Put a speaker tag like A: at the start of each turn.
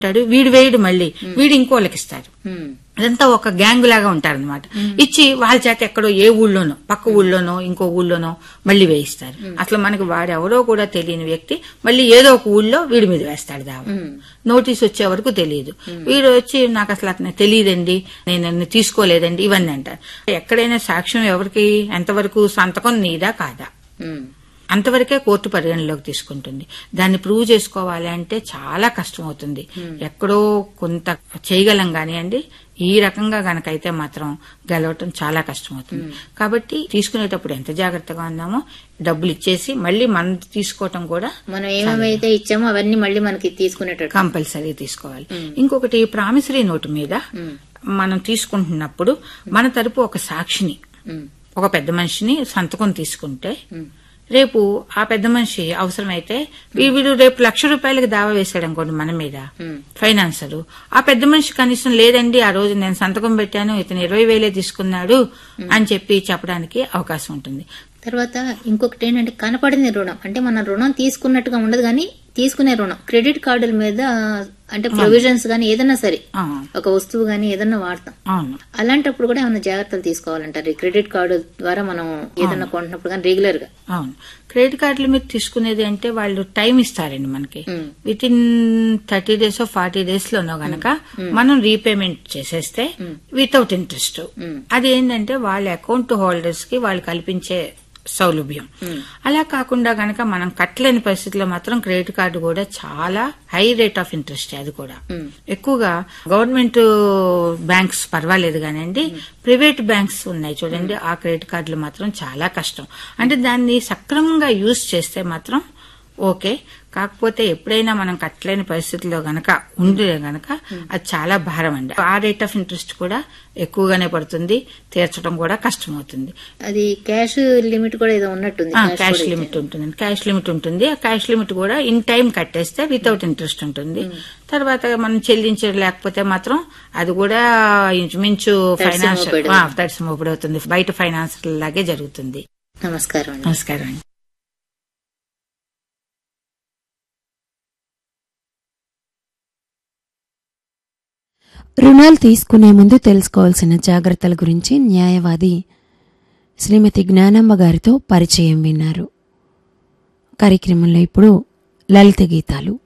A: ఉంటాడు వీడు వేయడు మళ్ళీ వీడు ఇంకోళ్ళకి ఇస్తారు
B: ఉమ్,
A: అదంతా ఒక గ్యాంగ్ లాగా ఉంటారనమాట ఇచ్చి వాళ్ళ చేత ఎక్కడో ఏ ఊళ్ళోనో పక్క ఊళ్ళోనో ఇంకో ఊళ్ళోనో మళ్ళీ వేయిస్తారు అసలు మనకి వాడెవరో కూడా తెలియని వ్యక్తి మళ్ళీ ఏదో ఒక ఊళ్ళో వీడి మీద వేస్తాడు దావ
B: ఉమ్,
A: నోటీస్ వచ్చే వరకు తెలియదు వీడు వచ్చి నాకు అసలు అతను తెలియదండి నేను అన్ని తీసుకోలేదండి ఇవన్నీ అంటారు ఎక్కడైనా సాక్ష్యం ఎవరికి ఎంతవరకు సంతకం నీదా కాదా
B: ఉమ్,
A: అంతవరకే కోర్టు పరిగణలోకి తీసుకుంటుంది దాన్ని ప్రూవ్ చేసుకోవాలి అంటే చాలా కష్టం అవుతుంది ఎక్కడో కొంత చేయగలం కానివ్వండి ఈ రకంగా గనకైతే మాత్రం గెలవటం చాలా కష్టం అవుతుంది కాబట్టి తీసుకునేటప్పుడు ఎంత జాగ్రత్తగా ఉన్నామో డబ్బులు ఇచ్చేసి మళ్ళీ మనం తీసుకోవటం కూడా
B: మనం ఏమేమైతే ఇచ్చామో అవన్నీ మళ్ళీ మనకి తీసుకునేటట్టు
A: కంపల్సరీ తీసుకోవాలి ఇంకొకటి ప్రామిసరీ నోటు మీద
B: ఉమ్,
A: మనం తీసుకుంటున్నప్పుడు మన తరపు ఒక సాక్షిని
B: ఉమ్,
A: ఒక పెద్ద మనిషిని సంతకం తీసుకుంటే
B: ఉమ్,
A: రేపు ఆ పెద్ద మనిషి అవసరమైతే వీ- వీడు రేపు లక్ష రూపాయలకి దావా వేసాడు అనుకోండి మన మీద
B: ఉమ్,
A: ఫైనాన్సరు ఆ పెద్ద మనిషి కనీసం లేదండి ఆ రోజు నేను సంతకం పెట్టాను ఇతను ఇరవై వేలే తీసుకున్నాడు అని చెప్పి చెప్పడానికి అవకాశం ఉంటుంది
B: తర్వాత ఇంకొకటి ఏంటంటే కనపడింది రుణం అంటే మన రుణం తీసుకున్నట్టుగా ఉండదు కానీ తీసుకునే రుణం క్రెడిట్ కార్డుల మీద అంటే ప్రొవిజన్స్ గానీ ఏదైనా సరే
A: ఆ,
B: ఒక వస్తువు గానీ ఏదన్నా వాడతాం
A: అవును
B: అలాంటప్పుడు కూడా ఏమైనా జాగ్రత్తలు తీసుకోవాలంటారు ఈ క్రెడిట్ కార్డు ద్వారా మనం ఏదన్నా కొంటున్నప్పుడు కానీ రెగ్యులర్ గా
A: అవును క్రెడిట్ కార్డులు మీరు తీసుకునేది అంటే వాళ్ళు టైం ఇస్తారండి మనకి
B: um,
A: within thirty days forty days లోనో గనక మనం రీపేమెంట్ చేసేస్తే వితౌట్ ఇంట్రెస్ట్
B: ఉమ్,
A: అది ఏంటంటే వాళ్ళ అకౌంట్ హోల్డర్స్ కి వాళ్ళు కల్పించే సౌలభ్యం అలా కాకుండా గనక మనం కట్టలేని పరిస్థితుల్లో మాత్రం క్రెడిట్ కార్డు కూడా చాలా హై రేట్ ఆఫ్ ఇంట్రెస్ట్ అది కూడా
B: ఉమ్,
A: ఎక్కువగా గవర్నమెంట్ బ్యాంక్స్ పర్వాలేదు కానండి ప్రైవేట్ బ్యాంక్స్ ఉన్నాయి చూడండి ఆ క్రెడిట్ కార్డులు మాత్రం చాలా కష్టం అంటే దాన్ని సక్రమంగా యూజ్ చేస్తే మాత్రం ఓకే కాకపోతే ఎప్పుడైనా మనం కట్టలేని పరిస్థితుల్లో గనక ఉండే గనక అది చాలా భారం అండి ఆ రేట్ ఆఫ్ ఇంట్రెస్ట్ కూడా ఎక్కువగానే పడుతుంది తీర్చడం కూడా కష్టమవుతుంది
B: అది క్యాష్ లిమిట్ కూడా ఏదో ఉన్నట్టుంది
A: ఆ,
B: cash
A: క్యాష్
B: కూడా
A: లిమిట్ ఉంటుంది క్యాష్ లిమిట్ ఉంటుంది ఆ క్యాష్ లిమిట్ కూడా ఇన్ టైం కట్టేస్తే వితౌట్ ఇంట్రెస్ట్ ఉంటుంది తర్వాత మనం చెల్లించడం లేకపోతే మాత్రం అది కూడా ఇంచుమించు ఫైనాన్షియల్
B: మోపెడు.
A: తడిసి మోపిడి అవుతుంది బయట ఫైనాన్స్ లాగే జరుగుతుంది
B: నమస్కారం అండి
A: నమస్కారం అండి
C: రుణాలు తీసుకునే ముందు తెలుసుకోవాల్సిన జాగ్రత్తల గురించి న్యాయవాది శ్రీమతి జ్ఞానమ్మ గారితో పరిచయం విన్నారు కార్యక్రమంలో ఇప్పుడు లలిత గీతాలు